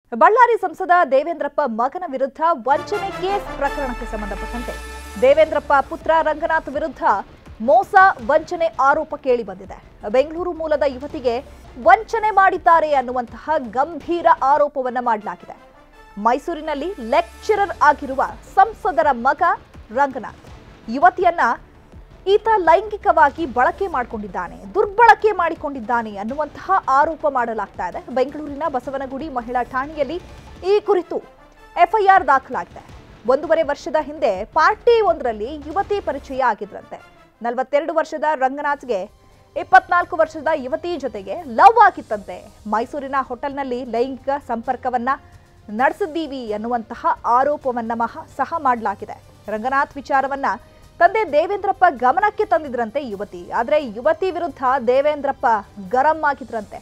ಬಳ್ಳಾರಿ ಸಂಸದ ದೇವೇಂದ್ರಪ್ಪ ಮಗನ ವಿರುದ್ಧ ವಂಚನೆ ಕೇಸ್ ಪ್ರಕರಣಕ್ಕೆ ಸಂಬಂಧಪಟ್ಟಂತೆ ದೇವೇಂದ್ರಪ್ಪ ಪುತ್ರ ರಂಗನಾಥ್ ವಿರುದ್ಧ ಮೋಸ ವಂಚನೆ ಆರೋಪ ಕೇಳಿ ಬಂದಿದೆ ಬೆಂಗಳೂರು ಮೂಲದ ಯುವತಿಗೆ ವಂಚನೆ ಮಾಡಿದ್ದಾರೆ ಅನ್ನುವಂತಹ ಗಂಭೀರ ಆರೋಪವನ್ನ ಮಾಡಲಾಗಿದೆ ಮೈಸೂರಿನಲ್ಲಿ ಲೆಕ್ಚರರ್ ಆಗಿರುವ ಸಂಸದರ ಮಗ ರಂಗನಾಥ್ ಯುವತಿಯನ್ನ ಈತ ಲೈಂಗಿಕವಾಗಿ ಬಳಕೆ ಮಾಡಿಕೊಂಡಿದ್ದಾನೆ ದುರ್ಬಳಕೆ ಮಾಡಿಕೊಂಡಿದ್ದಾನೆ ಅನ್ನುವಂತಹ ಆರೋಪ ಮಾಡಲಾಗ್ತಾ ಇದೆ ಬೆಂಗಳೂರಿನ ಬಸವನಗುಡಿ ಮಹಿಳಾ ಠಾಣೆಯಲ್ಲಿ ಈ ಕುರಿತು ಎಫ್ಐಆರ್ ದಾಖಲಾಗಿದೆ ಒಂದೂವರೆ ವರ್ಷದ ಹಿಂದೆ ಪಾರ್ಟಿ ಒಂದರಲ್ಲಿ ಯುವತಿ ಪರಿಚಯ ಆಗಿದ್ರಂತೆ ನಲವತ್ತೆರಡು ವರ್ಷದ ರಂಗನಾಥ್ಗೆ ಇಪ್ಪತ್ನಾಲ್ಕು ವರ್ಷದ ಯುವತಿ ಜೊತೆಗೆ ಲವ್ ಆಗಿತ್ತಂತೆ ಮೈಸೂರಿನ ಹೋಟೆಲ್ನಲ್ಲಿ ಲೈಂಗಿಕ ಸಂಪರ್ಕವನ್ನ ನಡೆಸಿದ್ದೀವಿ ಅನ್ನುವಂತಹ ಆರೋಪವನ್ನ ಮಹ ಸಹ ಮಾಡಲಾಗಿದೆ ರಂಗನಾಥ್ ವಿಚಾರವನ್ನ ತಂದೆ ದೇವೇಂದ್ರಪ್ಪ ಗಮನಕ್ಕೆ ತಂದಿದ್ರಂತೆ ಯುವತಿ ಆದ್ರೆ ಯುವತಿ ವಿರುದ್ಧ ದೇವೇಂದ್ರಪ್ಪ ಗರಂ ಆಗಿದ್ರಂತೆ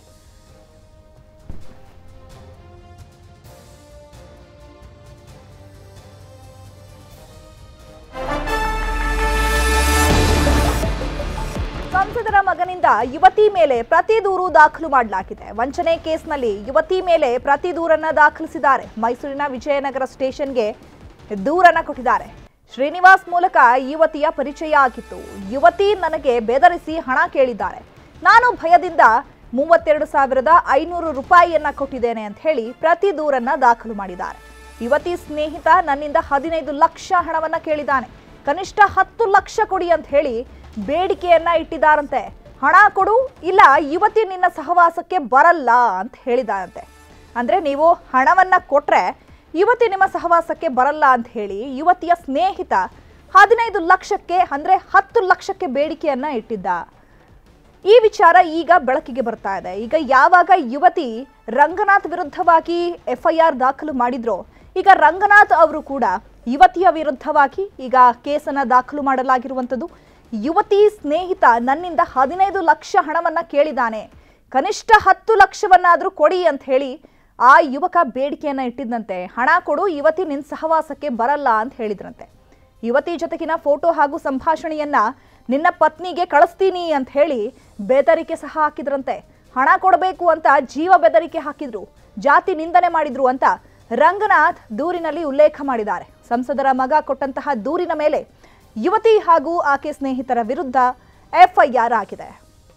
ಸಂಸದರ ಮಗನಿಂದ ಯುವತಿ ಮೇಲೆ ಪ್ರತಿ ದೂರು ದಾಖಲು ಮಾಡಲಾಗಿದೆ ವಂಚನೆ ಕೇಸ್ನಲ್ಲಿ ಯುವತಿ ಮೇಲೆ ಪ್ರತಿ ದೂರನ್ನ ದಾಖಲಿಸಿದ್ದಾರೆ ಮೈಸೂರಿನ ವಿಜಯನಗರ ಸ್ಟೇಷನ್ಗೆ ದೂರನ್ನ ಕೊಟ್ಟಿದ್ದಾರೆ ಶ್ರೀನಿವಾಸ್ ಮೂಲಕ ಯುವತಿಯ ಪರಿಚಯ ಆಗಿತ್ತು ಯುವತಿ ನನಗೆ ಬೆದರಿಸಿ ಹಣ ಕೇಳಿದ್ದಾರೆ ನಾನು ಭಯದಿಂದ ಮೂವತ್ತೆರಡು ಸಾವಿರದ ಐನೂರು ರೂಪಾಯಿಯನ್ನ ಕೊಟ್ಟಿದ್ದೇನೆ ಅಂತ ಹೇಳಿ ಪ್ರತಿ ದೂರನ್ನ ದಾಖಲು ಮಾಡಿದ್ದಾರೆ ಯುವತಿ ಸ್ನೇಹಿತ ನನ್ನಿಂದ ಹದಿನೈದು ಲಕ್ಷ ಹಣವನ್ನ ಕೇಳಿದ್ದಾನೆ ಕನಿಷ್ಠ ಹತ್ತು ಲಕ್ಷ ಕೊಡಿ ಅಂತ ಹೇಳಿ ಬೇಡಿಕೆಯನ್ನ ಇಟ್ಟಿದ್ದಾರಂತೆ ಹಣ ಕೊಡು ಇಲ್ಲ ಯುವತಿ ನಿನ್ನ ಸಹವಾಸಕ್ಕೆ ಬರಲ್ಲ ಅಂತ ಹೇಳಿದಾರಂತೆ ಅಂದ್ರೆ ನೀವು ಹಣವನ್ನ ಕೊಟ್ರೆ ಯುವತಿ ನಿಮ್ಮ ಸಹವಾಸಕ್ಕೆ ಬರಲ್ಲ ಅಂತ ಹೇಳಿ ಯುವತಿಯ ಸ್ನೇಹಿತ ಹದಿನೈದು ಲಕ್ಷಕ್ಕೆ ಅಂದ್ರೆ ಹತ್ತು ಲಕ್ಷಕ್ಕೆ ಬೇಡಿಕೆಯನ್ನ ಇಟ್ಟಿದ್ದ ಈ ವಿಚಾರ ಈಗ ಬೆಳಕಿಗೆ ಬರ್ತಾ ಇದೆ ಈಗ ಯಾವಾಗ ಯುವತಿ ರಂಗನಾಥ್ ವಿರುದ್ಧವಾಗಿ ಎಫ್ಐಆರ್ ದಾಖಲು ಮಾಡಿದ್ರೋ ಈಗ ರಂಗನಾಥ್ ಅವರು ಕೂಡ ಯುವತಿಯ ವಿರುದ್ಧವಾಗಿ ಈಗ ಕೇಸನ್ನ ದಾಖಲು ಮಾಡಲಾಗಿರುವಂಥದ್ದು ಯುವತಿ ಸ್ನೇಹಿತ ನನ್ನಿಂದ ಹದಿನೈದು ಲಕ್ಷ ಹಣವನ್ನ ಕೇಳಿದ್ದಾನೆ ಕನಿಷ್ಠ ಹತ್ತು ಲಕ್ಷವನ್ನಾದ್ರೂ ಕೊಡಿ ಅಂತ ಹೇಳಿ ಆ ಯುವಕ ಬೇಡಿಕೆಯನ್ನ ಇಟ್ಟಿದ್ದಂತೆ ಹಣ ಕೊಡು ಯುವತಿ ನಿನ್ ಸಹವಾಸಕ್ಕೆ ಬರಲ್ಲ ಅಂತ ಹೇಳಿದ್ರಂತೆ ಯುವತಿ ಜೊತೆಗಿನ ಫೋಟೋ ಹಾಗೂ ಸಂಭಾಷಣೆಯನ್ನ ನಿನ್ನ ಪತ್ನಿಗೆ ಕಳಿಸ್ತೀನಿ ಅಂತ ಹೇಳಿ ಬೆದರಿಕೆ ಸಹ ಹಾಕಿದ್ರಂತೆ ಹಣ ಕೊಡಬೇಕು ಅಂತ ಜೀವ ಬೆದರಿಕೆ ಹಾಕಿದ್ರು ಜಾತಿ ನಿಂದನೆ ಮಾಡಿದ್ರು ಅಂತ ರಂಗನಾಥ್ ದೂರಿನಲ್ಲಿ ಉಲ್ಲೇಖ ಮಾಡಿದ್ದಾರೆ ಸಂಸದರ ಮಗ ಕೊಟ್ಟಂತಹ ದೂರಿನ ಮೇಲೆ ಯುವತಿ ಹಾಗೂ ಆಕೆ ಸ್ನೇಹಿತರ ವಿರುದ್ಧ ಎಫ್ಐಆರ್ ಆಗಿದೆ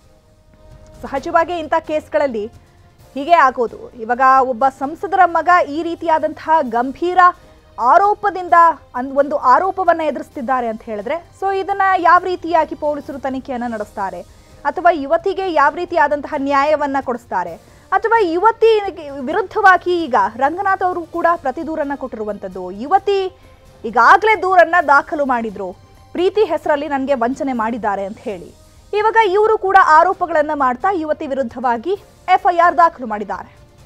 ಸಹಜವಾಗಿ ಇಂಥ ಕೇಸ್ಗಳಲ್ಲಿ ಹೀಗೆ ಆಗೋದು ಇವಾಗ ಒಬ್ಬ ಸಂಸದರ ಮಗ ಈ ರೀತಿಯಾದಂತಹ ಗಂಭೀರ ಆರೋಪದಿಂದ ಅನ್- ಒಂದು ಆರೋಪವನ್ನ ಎದುರಿಸ್ತಿದ್ದಾರೆ ಅಂತ ಹೇಳಿದ್ರೆ ಸೊ ಇದನ್ನ ಯಾವ ರೀತಿಯಾಗಿ ಪೊಲೀಸರು ತನಿಖೆಯನ್ನ ನಡೆಸ್ತಾರೆ ಅಥವಾ ಯುವತಿಗೆ ಯಾವ ರೀತಿಯಾದಂತಹ ನ್ಯಾಯವನ್ನ ಕೊಡಿಸ್ತಾರೆ ಅಥವಾ ಯುವತಿ ವಿರುದ್ಧವಾಗಿ ಈಗ ರಂಗನಾಥ್ ಅವರು ಕೂಡ ಪ್ರತಿ ದೂರನ್ನ ಕೊಟ್ಟಿರುವಂಥದ್ದು ಯುವತಿ ಈಗಾಗಲೇ ದೂರನ್ನ ದಾಖಲು ಮಾಡಿದ್ರು ಪ್ರೀತಿ ಹೆಸರಲ್ಲಿ ನನಗೆ ವಂಚನೆ ಮಾಡಿದ್ದಾರೆ ಅಂತ ಹೇಳಿ ಇವಾಗ ಇವರು ಕೂಡ ಆರೋಪಗಳನ್ನ ಮಾಡ್ತಾ ಯುವತಿ ವಿರುದ್ಧವಾಗಿ ಎಫ್ಐಆರ್ ದಾಖಲು ಮಾಡಿದ್ದಾರೆ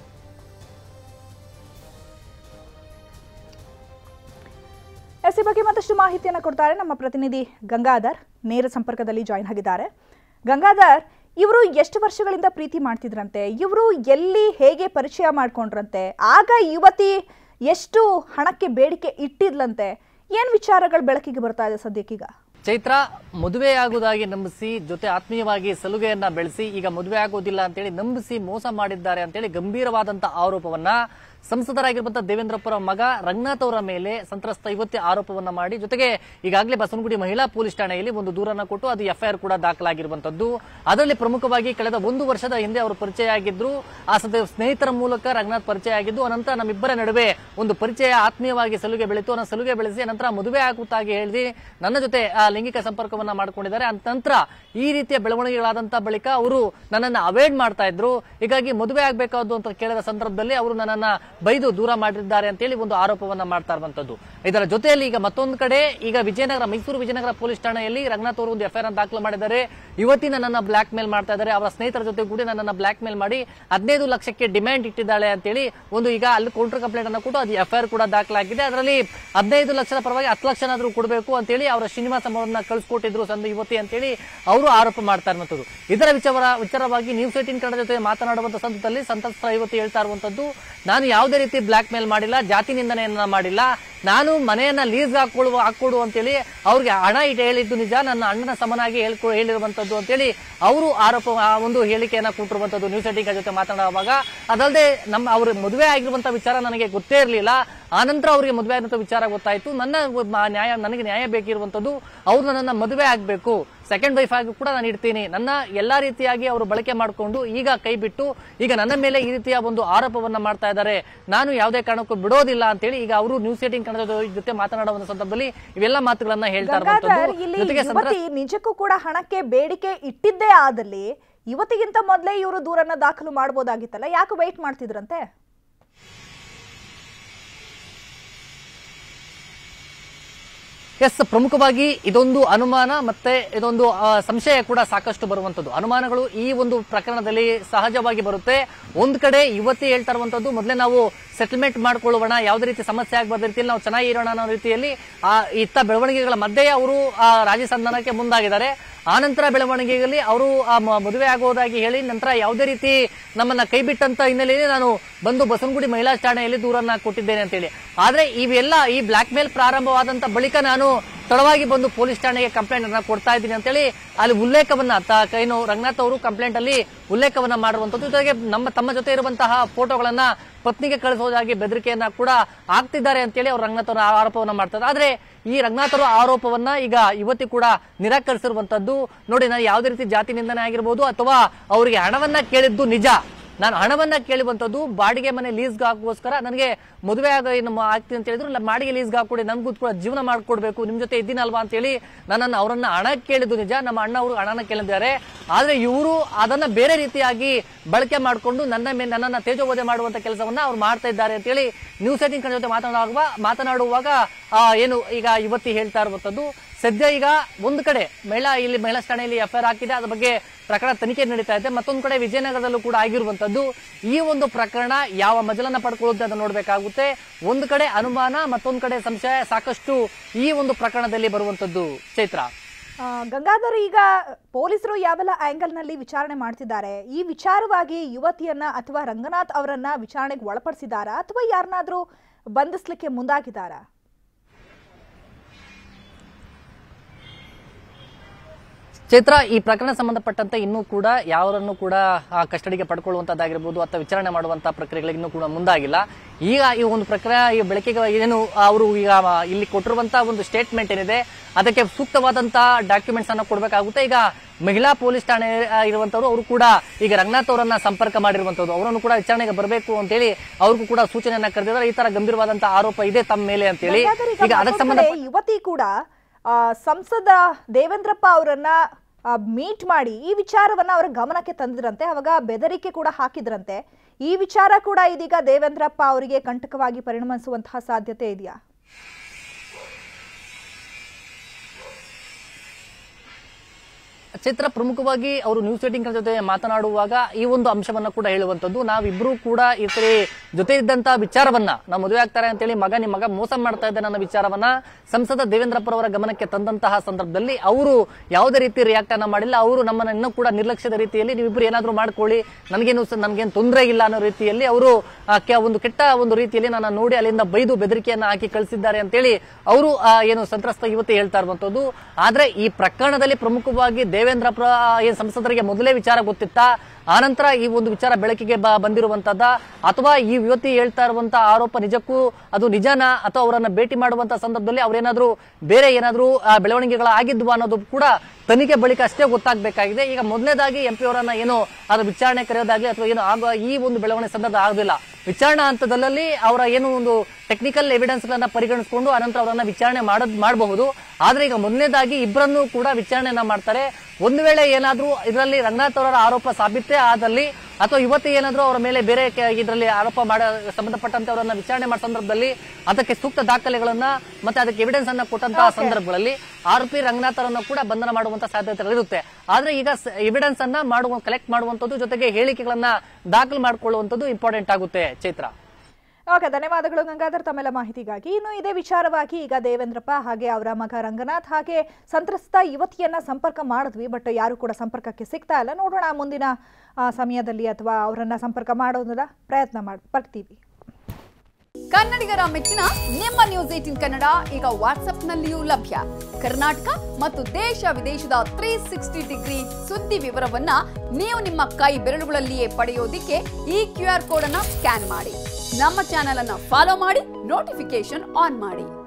ಎಸ್ ಈ ಬಗ್ಗೆ ಮತ್ತಷ್ಟು ಮಾಹಿತಿಯನ್ನು ಕೊಡ್ತಾರೆ ನಮ್ಮ ಪ್ರತಿನಿಧಿ ಗಂಗಾಧರ್ ನೇರ ಸಂಪರ್ಕದಲ್ಲಿ ಜಾಯಿನ್ ಆಗಿದ್ದಾರೆ ಗಂಗಾಧರ್ ಇವರು ಎಷ್ಟು ವರ್ಷಗಳಿಂದ ಪ್ರೀತಿ ಮಾಡ್ತಿದ್ರಂತೆ ಇವರು ಎಲ್ಲಿ ಹೇಗೆ ಪರಿಚಯ ಮಾಡ್ಕೊಂಡ್ರಂತೆ ಆಗ ಯುವತಿ ಎಷ್ಟು ಹಣಕ್ಕೆ ಬೇಡಿಕೆ ಇಟ್ಟಿದ್ಲಂತೆ ಏನ್ ವಿಚಾರಗಳು ಬೆಳಕಿಗೆ ಬರ್ತಾ ಇದೆ ಸದ್ಯಕ್ಕೀಗ ಚೈತ್ರ ಮದುವೆಯಾಗುವುದಾಗಿ ನಂಬಿಸಿ ಜೊತೆ ಆತ್ಮೀಯವಾಗಿ ಸಲುಗೆಯನ್ನ ಬೆಳೆಸಿ ಈಗ ಮದುವೆ ಆಗೋದಿಲ್ಲ ಅಂತೇಳಿ ನಂಬಿಸಿ ಮೋಸ ಮಾಡಿದ್ದಾರೆ ಅಂತೇಳಿ ಗಂಭೀರವಾದಂತ ಆರೋಪವನ್ನ ಸಂಸದರಾಗಿರುವಂತಹ ದೇವೇಂದ್ರಪ್ಪರ ಮಗ ರಂಗನಾಥ್ ಅವರ ಮೇಲೆ ಸಂತ್ರಸ್ತ ಯುವತಿ ಆರೋಪವನ್ನ ಮಾಡಿ ಜೊತೆಗೆ ಈಗಾಗಲೇ ಬಸವನಗುಡಿ ಮಹಿಳಾ ಪೊಲೀಸ್ ಠಾಣೆಯಲ್ಲಿ ಒಂದು ದೂರನ್ನ ಕೊಟ್ಟು ಅದು ಎಫ್ಐಆರ್ ಕೂಡ ದಾಖಲಾಗಿರುವಂತದ್ದು ಅದರಲ್ಲಿ ಪ್ರಮುಖವಾಗಿ ಕಳೆದ ಒಂದು ವರ್ಷದ ಹಿಂದೆ ಅವರು ಪರಿಚಯ ಆಗಿದ್ರು ಆ ಸದ ಸ್ನೇಹಿತರ ಮೂಲಕ ರಂಗನಾಥ್ ಪರಿಚಯ ಆಗಿದ್ದು ಅನಂತರ ನಮ್ಮಿಬ್ಬರ ನಡುವೆ ಒಂದು ಪರಿಚಯ ಆತ್ಮೀಯವಾಗಿ ಸಲುಗೆ ಬೆಳೀತು ಅನ್ನೋ ಸಲುಗೆ ಬೆಳೆಸಿ ನಂತರ ಮದುವೆ ಆಗುತ್ತಾಗಿ ಹೇಳಿ ನನ್ನ ಜೊತೆ ಆ ಲೈಂಗಿಕ ಸಂಪರ್ಕವನ್ನ ಮಾಡ್ಕೊಂಡಿದ್ದಾರೆ ಅಂತ ನಂತರ ಈ ರೀತಿಯ ಬೆಳವಣಿಗೆಗಳಾದಂತ ಬಳಿಕ ಅವರು ನನ್ನನ್ನ ಅವಾಯ್ಡ್ ಮಾಡ್ತಾ ಇದ್ರು ಹೀಗಾಗಿ ಮದುವೆ ಆಗ್ಬೇಕಾದ್ದು ಅಂತ ಕೇಳಿದ ಸಂದರ್ಭದಲ್ಲಿ ಅವರು ನನ್ನನ್ನ ಬೈದು ದೂರ ಮಾಡಿದ್ದಾರೆ ಅಂತೇಳಿ ಒಂದು ಆರೋಪವನ್ನ ಮಾಡ್ತಾ ಇರುವಂತದ್ದು ಇದರ ಜೊತೆಯಲ್ಲಿ ಈಗ ಮತ್ತೊಂದು ಕಡೆ ಈಗ ವಿಜಯನಗರ ಮೈಸೂರು ವಿಜಯನಗರ ಪೊಲೀಸ್ ಠಾಣೆಯಲ್ಲಿ ರಂಗನಾಥ್ ಅವರು ಒಂದು ಎಫ್ಐಆರ್ ದಾಖಲು ಮಾಡಿದ್ದಾರೆ ಯುವತಿ ನನ್ನನ್ನ ಬ್ಲಾಕ್ ಮೇಲ್ ಮಾಡ್ತಾ ಇದ್ದಾರೆ ಅವರ ಸ್ನೇಹಿತರ ಜೊತೆ ಕೂಡ ನನ್ನನ್ನ ಬ್ಲಾಕ್ ಮೇಲ್ ಮಾಡಿ ಹದಿನೈದು ಲಕ್ಷಕ್ಕೆ ಡಿಮ್ಯಾಂಡ್ ಇಟ್ಟಿದ್ದಾಳೆ ಅಂತೇಳಿ ಒಂದು ಈಗ ಅಲ್ಲಿ ಕೌಂಟರ್ ಕಂಪ್ಲೇಂಟ್ ಅನ್ನು ಕೊಟ್ಟು ಅದು ಎಫ್ಐಆರ್ ಕೂಡ ದಾಖಲಾಗಿದೆ ಅದರಲ್ಲಿ ಹದಿನೈದು ಲಕ್ಷದ ಪರವಾಗಿ ಹತ್ತು ಲಕ್ಷನಾದ್ರೂ ಕೊಡಬೇಕು ಅಂತೇಳಿ ಅವರ ಶ್ರೀನಿವಾಸ ಅವರನ್ನ ಕಳಿಸ್ಕೊಟ್ಟಿದ್ರು ಸಂದು ಯುವತಿ ಅಂತೇಳಿ ಅವರು ಆರೋಪ ಮಾಡ್ತಾ ಇರುವಂತದ್ದು ಇದರ ವಿಚಾರ ವಿಚಾರವಾಗಿ ನ್ಯೂಸ್ ಏಟಿನ್ ಕನ್ನಡ ಜೊತೆ ಮಾತನಾಡುವಂತ ಸಂದರ್ಭದಲ್ಲಿ ಸಂತಸ್ತ ಯುವತಿ ಹೇಳ್ತಾ ಇರುವಂತದ್ದು ನಾನು ಯಾವುದೇ ರೀತಿ ಬ್ಲಾಕ್ ಮೇಲ್ ಮಾಡಿಲ್ಲ ಜಾತಿ ನಿಂದನೆಯನ್ನ ಮಾಡಿಲ್ಲ ನಾನು ಮನೆಯನ್ನ ಲೀಸ್ ಹಾಕೊಳ್ಳುವ ಹಾಕೊಡು ಅಂತೇಳಿ ಅವ್ರಿಗೆ ಹಣ ಇಟ್ಟು ಹೇಳಿದ್ದು ನಿಜ ನನ್ನ ಅಣ್ಣನ ಸಮನಾಗಿ ಹೇಳ್ಕೊ ಹೇಳಿರುವಂತದ್ದು ಅಂತೇಳಿ ಅವರು ಆರೋಪ ಆ ಒಂದು ಹೇಳಿಕೆಯನ್ನ ಕೊಟ್ಟಿರುವಂತದ್ದು ನ್ಯೂಸ್ ಏಟಿಂಗ್ ಜೊತೆ ಮಾತನಾಡುವಾಗ ಅದಲ್ಲದೆ ನಮ್ಮ ಅವ್ರ ಮದುವೆ ಆಗಿರುವಂತ ವಿಚಾರ ನನಗೆ ಗೊತ್ತೇ ಇರಲಿಲ್ಲ ಆನಂತರ ಅವರಿಗೆ ಮದುವೆ ಆಗಿರುವಂತ ವಿಚಾರ ಗೊತ್ತಾಯ್ತು ನನ್ನ ಮ- ನ್ಯಾಯ ನನಗೆ ನ್ಯಾಯ ಬೇಕಿರುವಂತದ್ದು ಅವ್ರು ನನ್ನನ್ನ ಮದುವೆ ಆಗ್ಬೇಕು ಸೆಕೆಂಡ್ ವೈಫ್ ಆಗಿ ಕೂಡ ನಾನು ಇಡ್ತೀನಿ ನನ್ನ ಎಲ್ಲಾ ರೀತಿಯಾಗಿ ಅವರು ಬಳಕೆ ಮಾಡಿಕೊಂಡು ಈಗ ಕೈ ಬಿಟ್ಟು ಈಗ ನನ್ನ ಮೇಲೆ ಈ ರೀತಿಯ ಒಂದು ಆರೋಪವನ್ನ ಮಾಡ್ತಾ ಇದ್ದಾರೆ ನಾನು ಯಾವುದೇ ಕಾರಣಕ್ಕೂ ಬಿಡೋದಿಲ್ಲ ಅಂತೇಳಿ ಈಗ ಅವರು ನ್ಯೂಸ್ ಏಟಿಂಗ್ ಕನ್ನಡದ ಜೊತೆ ಮಾತನಾಡುವ ಒಂದು ಸಂದರ್ಭದಲ್ಲಿ ಇವೆಲ್ಲ ಮಾತುಗಳನ್ನ ಹೇಳ್ತಾ ಗಂಗಾಧರ್ ಇರುವಂತದ್ದು ಇಲ್ಲಿ ಜೊತೆಗೆ ಸಂತ್ರ ಯುವತಿ ನಿಜಕ್ಕೂ ಕೂಡ ಹಣಕ್ಕೆ ಬೇಡಿಕೆ ಇಟ್ಟಿದ್ದೇ ಆದಲ್ಲಿ ಯುವತಿಗಿಂತ ಮೊದಲೇ ಇವರು ದೂರನ್ನ ದಾಖಲು ಮಾಡಬಹುದಾಗಿತ್ತಲ್ಲ ಯಾಕೆ ವೈಟ್ ಮಾಡ್ತಿದ್ರಂತೆ ಎಸ್ ಪ್ರಮುಖವಾಗಿ ಇದೊಂದು ಅನುಮಾನ ಮತ್ತೆ ಇದೊಂದು ಆ, ಸಂಶಯ ಕೂಡ ಸಾಕಷ್ಟು ಬರುವಂತದ್ದು ಅನುಮಾನಗಳು ಈ ಒಂದು ಪ್ರಕರಣದಲ್ಲಿ ಸಹಜವಾಗಿ ಬರುತ್ತೆ ಒಂದ್ ಕಡೆ ಯುವತಿ ಹೇಳ್ತಾ ಇರುವಂತದ್ದು ಮೊದಲೇ ನಾವು ಸೆಟಲ್ಮೆಂಟ್ ಮಾಡ್ಕೊಳ್ಳೋಣ ಯಾವುದೇ ರೀತಿ ಸಮಸ್ಯೆ ಆಗಬಾರ್ದ ರೀತಿಯಲ್ಲಿ ನಾವು ಚೆನ್ನಾಗಿ ಇರೋಣ ಅನ್ನೋ ರೀತಿಯಲ್ಲಿ ಆ ಇತ್ತ ಬೆಳವಣಿಗೆಗಳ ಮಧ್ಯೆ ಅವರು ಆ ರಾಜಿ ಸಂಧಾನಕ್ಕೆ ಮುಂದಾಗಿದ್ದಾರೆ ಆನಂತರ ಬೆಳವಣಿಗೆಯಲ್ಲಿ ಅವರು ಆ ಮ- ಮದುವೆ ಆಗೋದಾಗಿ ಹೇಳಿ ನಂತರ ಯಾವುದೇ ರೀತಿ ನಮ್ಮನ್ನ ಕೈ ಬಿಟ್ಟಂತ ಹಿನ್ನೆಲೆಯಲ್ಲಿ ನಾನು ಬಂದು ಬಸವನಗುಡಿ ಮಹಿಳಾ ಠಾಣೆಯಲ್ಲಿ ದೂರನ್ನ ಕೊಟ್ಟಿದ್ದೇನೆ ಅಂತೇಳಿ ಆದ್ರೆ ಇವೆಲ್ಲ ಈ ಬ್ಲಾಕ್ ಮೇಲ್ ಪ್ರಾರಂಭವಾದಂತ ಬಳಿಕ ನಾನು ತಡವಾಗಿ ಬಂದು ಪೊಲೀಸ್ ಠಾಣೆಗೆ ಕಂಪ್ಲೇಂಟ್ ಅನ್ನ ಕೊಡ್ತಾ ಇದ್ದೀನಿ ಅಂತೇಳಿ ಅಲ್ಲಿ ಉಲ್ಲೇಖವನ್ನ ತ- ಏನು ರಂಗನಾಥ್ ಅವರು ಕಂಪ್ಲೇಂಟ್ ಅಲ್ಲಿ ಉಲ್ಲೇಖವನ್ನ ಮಾಡಿರುವಂತದ್ದು ಜೊತೆಗೆ ನಮ್ಮ ತಮ್ಮ ಜೊತೆ ಇರುವಂತಹ ಫೋಟೋಗಳನ್ನ ಪತ್ನಿಗೆ ಕಳಿಸೋದಾಗಿ ಬೆದರಿಕೆಯನ್ನ ಕೂಡ ಆಗ್ತಿದ್ದಾರೆ ಅಂತೇಳಿ ಅವ್ರು ರಂಗನಾಥ್ ಅವರ ಆರೋಪವನ್ನ ಮಾಡ್ತಾರೆ ಆದ್ರೆ ಈ ರಂಗನಾಥ್ ಅವರ ಆರೋಪವನ್ನ ಈಗ ಯುವತಿ ಕೂಡ ನಿರಾಕರಿಸಿರುವಂತದ್ದು ನೋಡಿ ನಾನು ಯಾವುದೇ ರೀತಿ ಜಾತಿ ನಿಂದನೆ ಆಗಿರ್ಬೋದು ಅಥವಾ ಅವರಿಗೆ ಹಣವನ್ನ ಕೇಳಿದ್ದು ನಿಜ ನಾನು ಹಣವನ್ನ ಕೇಳುವಂತದ್ದು ಬಾಡಿಗೆ ಮನೆ ಲೀಸ್ಗೆ ಹಾಕೋಸ್ಕರ ನನಗೆ ಮದುವೆ ಆಗ ನಮ್ಮ ಆಗ್ತೀನಿ ಅಂತ ಹೇಳಿದ್ರು ಇಲ್ಲ ಬಾಡಿಗೆ ಲೀಸ್ಗೆ ಹಾಕೊಡಿ ನಮ್ಗೂ ಕೂಡ ಜೀವನ ಮಾಡ್ಕೊಡ್ಬೇಕು ನಿಮ್ ಜೊತೆ ಇದ್ದೀನಲ್ವಾ ಅಂತ ಹೇಳಿ ನನ್ನನ್ನು ಅವರನ್ನ ಹಣ ಕೇಳಿದ್ದು ನಿಜ ನಮ್ಮ ಅಣ್ಣ ಅವರು ಹಣನ ಕೇಳಿದ್ದಾರೆ ಆದ್ರೆ ಇವರು ಅದನ್ನ ಬೇರೆ ರೀತಿಯಾಗಿ ಬಳಕೆ ಮಾಡಿಕೊಂಡು ನನ್ನ ಮೇಲೆ ನನ್ನನ್ನ ತೇಜೋವಧೆ ಮಾಡುವಂತ ಕೆಲಸವನ್ನ ಅವ್ರು ಮಾಡ್ತಾ ಇದ್ದಾರೆ ಅಂತ ಹೇಳಿ ನ್ಯೂಸ್ ಏಟಿಂಗ್ ಕನ್ನಡ ಜೊತೆ ಮಾತನಾಡುವಾಗ ಮಾತನಾಡುವಾಗ ಆ, ಏನು ಈಗ ಯುವತಿ ಹೇಳ್ತಾ ಇರುವಂತದ್ದು ಸದ್ಯ ಈಗ ಒಂದು ಕಡೆ ಮಹಿಳಾ ಇಲ್ಲಿ ಮಹಿಳಾ ಠಾಣೆಯಲ್ಲಿ ಎಫ್ಐಆರ್ ಹಾಕಿದೆ ಅದ್ರ ಬಗ್ಗೆ ಪ್ರಕರಣ ತನಿಖೆ ನಡೀತಾ ಇದೆ ಮತ್ತೊಂದು ಕಡೆ ವಿಜಯನಗರದಲ್ಲೂ ಕೂಡ ಆಗಿರುವಂತದ್ದು ಈ ಒಂದು ಪ್ರಕರಣ ಯಾವ ಮಜಲನ್ನ ಪಡ್ಕೊಳ್ಳುತ್ತೆ ಅಂತ ನೋಡ್ಬೇಕಾಗುತ್ತೆ ಒಂದು ಕಡೆ ಅನುಮಾನ ಮತ್ತೊಂದು ಕಡೆ ಸಂಶಯ ಸಾಕಷ್ಟು ಈ ಒಂದು ಪ್ರಕರಣದಲ್ಲಿ ಬರುವಂತದ್ದು ಚೈತ್ರ ಆ, ಗಂಗಾಧರ್ ಈಗ ಪೊಲೀಸರು ಯಾವೆಲ್ಲ ಆಂಗಲ್ ನಲ್ಲಿ ವಿಚಾರಣೆ ಮಾಡ್ತಿದ್ದಾರೆ ಈ ವಿಚಾರವಾಗಿ ಯುವತಿಯನ್ನ ಅಥವಾ ರಂಗನಾಥ್ ಅವರನ್ನ ವಿಚಾರಣೆಗೆ ಒಳಪಡಿಸಿದಾರಾ ಅಥವಾ ಯಾರನ್ನಾದ್ರೂ ಬಂಧಿಸ್ಲಿಕ್ಕೆ ಮುಂದಾಗಿದ್ದಾರಾ ಚೈತ್ರ ಈ ಪ್ರಕರಣ ಸಂಬಂಧಪಟ್ಟಂತೆ ಇನ್ನೂ ಕೂಡ ಯಾವರನ್ನು ಕೂಡ ಆ, ಕಸ್ಟಡಿಗೆ ಪಡ್ಕೊಳ್ಳುವಂತದ್ದಾಗಿರ್ಬೋದು ಅಥವಾ ವಿಚಾರಣೆ ಮಾಡುವಂತಹ ಪ್ರಕ್ರಿಯೆಗಳಿಗೆ ಇನ್ನೂ ಕೂಡ ಮುಂದಾಗಿಲ್ಲ ಈಗ ಈ ಒಂದು ಪ್ರಕ್ರಿಯೆ ಈ ಬೆಳಕಿಗೆ ಏನು ಅವರು ಈಗ ಆ, ಇಲ್ಲಿ ಕೊಟ್ಟಿರುವಂತಹ ಒಂದು ಸ್ಟೇಟ್ಮೆಂಟ್ ಏನಿದೆ ಅದಕ್ಕೆ ಸೂಕ್ತವಾದಂತಹ ಡಾಕ್ಯುಮೆಂಟ್ಸ್ ಅನ್ನ ಕೊಡಬೇಕಾಗುತ್ತೆ ಈಗ ಮಹಿಳಾ ಪೊಲೀಸ್ ಠಾಣೆ ಆ, ಇರುವಂತವರು ಅವರು ಕೂಡ ಈಗ ರಂಗನಾಥ್ ಅವರನ್ನ ಸಂಪರ್ಕ ಮಾಡಿರುವಂತದ್ದು ಅವರನ್ನು ಕೂಡ ವಿಚಾರಣೆಗೆ ಬರಬೇಕು ಅಂತೇಳಿ ಅವ್ರಿಗೂ ಕೂಡ ಸೂಚನೆಯನ್ನ ಕರೆದಿದ್ದಾರೆ ಈ ತರ ಗಂಭೀರವಾದಂತಹ ಆರೋಪ ಇದೆ ತಮ್ಮ ಮೇಲೆ ಅಂತೇಳಿ ಗಂಗಾಧರ್, ಈಗ ಈಗ ಅದಕ್ಕೆ ಮತ್ತೊಂದ್ ಸಂಬಂಧ ಕಡೆ ಯುವತಿ ಕೂಡ ಆ, ಸಂಸದ ದೇವೇಂದ್ರಪ್ಪ ಅವರನ್ನ ಮೀಟ್ ಮಾಡಿ ಈ ವಿಚಾರವನ್ನ ಅವರ ಗಮನಕ್ಕೆ ತಂದಿದ್ರಂತೆ ಅವಾಗ ಬೆದರಿಕೆ ಕೂಡ ಹಾಕಿದ್ರಂತೆ ಈ ವಿಚಾರ ಕೂಡ ಇದೀಗ ದೇವೇಂದ್ರಪ್ಪ ಅವರಿಗೆ ಕಂಟಕವಾಗಿ ಪರಿಣಮಿಸುವಂತಹ ಸಾಧ್ಯತೆ ಇದೆಯಾ ಚಿತ್ರ ಪ್ರಮುಖವಾಗಿ ಅವರು ನ್ಯೂಸ್ ಏಟಿಂಗ್ ಜೊತೆ ಮಾತನಾಡುವಾಗ ಈ ಒಂದು ಅಂಶವನ್ನ ಕೂಡ ಹೇಳುವಂತದ್ದು ನಾವಿಬ್ರು ಕೂಡ ಈ ಸರಿ ಜೊತೆ ಇದ್ದಂತ ವಿಚಾರವನ್ನ ನಾವು ಮದುವೆ ಆಗ್ತಾರೆ ಅಂತೇಳಿ ಮಗ ನಿಮ್ಮ ಮಗ ಮೋಸ ಮಾಡ್ತಾ ಇದ್ದಾನೆ ಅನ್ನೋ ವಿಚಾರವನ್ನ ಸಂಸದ ದೇವೇಂದ್ರಪ್ಪರವರ ಗಮನಕ್ಕೆ ತಂದಂತಹ ಸಂದರ್ಭದಲ್ಲಿ ಅವರು ಯಾವುದೇ ರೀತಿ ರಿಯಾಕ್ಟ್ ಅನ್ನ ಮಾಡಿಲ್ಲ ಅವರು ನಮ್ಮನ್ನ ಇನ್ನೂ ಕೂಡ ನಿರ್ಲಕ್ಷ್ಯದ ರೀತಿಯಲ್ಲಿ ನೀವಿಬ್ರು ಏನಾದ್ರೂ ಮಾಡ್ಕೊಳ್ಳಿ ನನಗೇನು ಸ- ನನ್ಗೇನು ತೊಂದರೆ ಇಲ್ಲ ಅನ್ನೋ ರೀತಿಯಲ್ಲಿ ಅವರು ಆ, ಕೆ- ಒಂದು ಕೆಟ್ಟ ಒಂದು ರೀತಿಯಲ್ಲಿ ನನ್ನ ನೋಡಿ ಅಲ್ಲಿಂದ ಬೈದು ಬೆದರಿಕೆಯನ್ನ ಹಾಕಿ ಕಳಿಸಿದ್ದಾರೆ ಅಂತೇಳಿ ಅವರು ಆ, ಏನು ಸಂತ್ರಸ್ತ ಯುವತಿ ಹೇಳ್ತಾ ಇರುವಂತದ್ದು ಆದ್ರೆ ಈ ಪ್ರಕರಣದಲ್ಲಿ ಪ್ರಮುಖವಾಗಿ ದೇವೇಂದ್ರಪುರ ಏನ್ ಸಂಸದರಿಗೆ ಮೊದಲೇ ವಿಚಾರ ಗೊತ್ತಿತ್ತಾ ಆನಂತರ ಈ ಒಂದು ವಿಚಾರ ಬೆಳಕಿಗೆ ಬ- ಬಂದಿರುವಂತದ್ದ ಅಥವಾ ಈ ಯುವತಿ ಹೇಳ್ತಾ ಇರುವಂತ ಆರೋಪ ನಿಜಕ್ಕೂ ಅದು ನಿಜನಾ ಅಥವಾ ಅವರನ್ನ ಭೇಟಿ ಮಾಡುವಂತ ಸಂದರ್ಭದಲ್ಲಿ ಅವ್ರೇನಾದ್ರೂ ಬೇರೆ ಏನಾದ್ರೂ ಆ, ಬೆಳವಣಿಗೆಗಳ ಆಗಿದ್ವಾ ಅನ್ನೋದು ಕೂಡ ತನಿಖೆ ಬಳಿಕ ಅಷ್ಟೇ ಗೊತ್ತಾಗಬೇಕಾಗಿದೆ ಈಗ ಮೊದಲನೇದಾಗಿ ಎಂ ಪಿ ಅವರನ್ನ ಏನು ಅದು ವಿಚಾರಣೆ ಕರೆಯೋದಾಗ್ಲಿ ಅಥವಾ ಏನು ಆಗುವ ಈ ಒಂದು ಬೆಳವಣಿಗೆ ಸಂದರ್ಭ ಆಗೋದಿಲ್ಲ ವಿಚಾರಣಾ ಹಂತದಲ್ಲಿ ಅವರ ಏನು ಒಂದು ಟೆಕ್ನಿಕಲ್ ಎವಿಡೆನ್ಸ್ ಗಳನ್ನ ಪರಿಗಣಿಸಿಕೊಂಡು ಅನಂತರ ಅವರನ್ನ ವಿಚಾರಣೆ ಮಾಡೋದ್ ಮಾಡಬಹುದು ಆದ್ರೆ ಈಗ ಮೊದಲನೇದಾಗಿ ಇಬ್ಬರನ್ನು ಕೂಡ ವಿಚಾರಣೆಯನ್ನ ಮಾಡ್ತಾರೆ ಒಂದು ವೇಳೆ ಏನಾದ್ರೂ ಇದರಲ್ಲಿ ರಂಗನಾಥ್ ಅವರ ಆರೋಪ ಸಾಬೀತೇ ಆದಲ್ಲಿ ಅಥವಾ ಯುವತಿ ಏನಾದ್ರೂ ಅವರ ಮೇಲೆ ಬೇರೆ ಇದರಲ್ಲಿ ಆರೋಪ ಮಾಡ ಸಂಬಂಧಪಟ್ಟಂತೆ ಅವರನ್ನ ವಿಚಾರಣೆ ಮಾಡೋ ಸಂದರ್ಭದಲ್ಲಿ ಅದಕ್ಕೆ ಸೂಕ್ತ ದಾಖಲೆಗಳನ್ನ ಮತ್ತೆ ಅದಕ್ಕೆ ಎವಿಡೆನ್ಸ್ ಅನ್ನ ಕೊಟ್ಟಂತಹ ಸಂದರ್ಭಗಳಲ್ಲಿ ಆರೋಪಿ ರಂಗನಾಥ್ ಅವರನ್ನು ಕೂಡ ಬಂಧನ ಮಾಡುವಂತ ಸಾಧ್ಯತೆಗಳಿರುತ್ತೆ ಆದ್ರೆ ಈಗ ಎವಿಡೆನ್ಸ್ ಅನ್ನ ಮಾಡುವ ಕಲೆಕ್ಟ್ ಮಾಡುವಂತದ್ದು ಜೊತೆಗೆ ಹೇಳಿಕೆಗಳನ್ನ ದಾಖಲು ಮಾಡಿಕೊಳ್ಳುವಂತದ್ದು ಇಂಪಾರ್ಟೆಂಟ್ ಆಗುತ್ತೆ ಚೈತ್ರ ಓಕೆ ಧನ್ಯವಾದಗಳು ಗಂಗಾಧರ್ ತಮ್ಮೆಲ್ಲ ಮಾಹಿತಿಗಾಗಿ ಇನ್ನು ಇದೇ ವಿಚಾರವಾಗಿ ಈಗ ದೇವೇಂದ್ರಪ್ಪ ಹಾಗೆ ಅವರ ಮಗ ರಂಗನಾಥ್ ಹಾಗೆ ಸಂತ್ರಸ್ತ ಯುವತಿಯನ್ನ ಸಂಪರ್ಕ ಮಾಡಿದ್ವಿ ಬಟ್ ಯಾರು ಕೂಡ ಸಂಪರ್ಕಕ್ಕೆ ಸಿಗ್ತಾ ಇಲ್ಲ ನೋಡೋಣ ಮುಂದಿನ ಆ, ಸಮಯದಲ್ಲಿ ಅಥವಾ ಅವರನ್ನ ಸಂಪರ್ಕ ಮಾಡೋದನ್ನ ಪ್ರಯತ್ನ ಮಾಡಿ ಬರ್ತೀವಿ ಕನ್ನಡಿಗರ ಮೆಚ್ಚಿನ ನಿಮ್ಮ ನ್ಯೂಸ್ ಏಟಿನ್ ಕನ್ನಡ ಈಗ ವಾಟ್ಸ್ಆಪ್ನಲ್ಲಿಯೂ ಲಭ್ಯ ಕರ್ನಾಟಕ ಮತ್ತು ದೇಶ ವಿದೇಶದ ತ್ರೀ ಸಿಕ್ಸ್ಟಿ ಡಿಗ್ರಿ ಸುದ್ದಿ ವಿವರವನ್ನ ನೀವು ನಿಮ್ಮ ಕೈ ಬೆರಳುಗಳಲ್ಲಿಯೇ ಪಡೆಯೋದಿಕ್ಕೆ ಈ ಕ್ಯೂ ಆರ್ ಕೋಡ್ ಅನ್ನ ಸ್ಕ್ಯಾನ್ ಮಾಡಿ ನಮ್ಮ ಚಾನೆಲ್ ಅನ್ನ ಫಾಲೋ ಮಾಡಿ ನೋಟಿಫಿಕೇಶನ್ ಆನ್ ಮಾಡಿ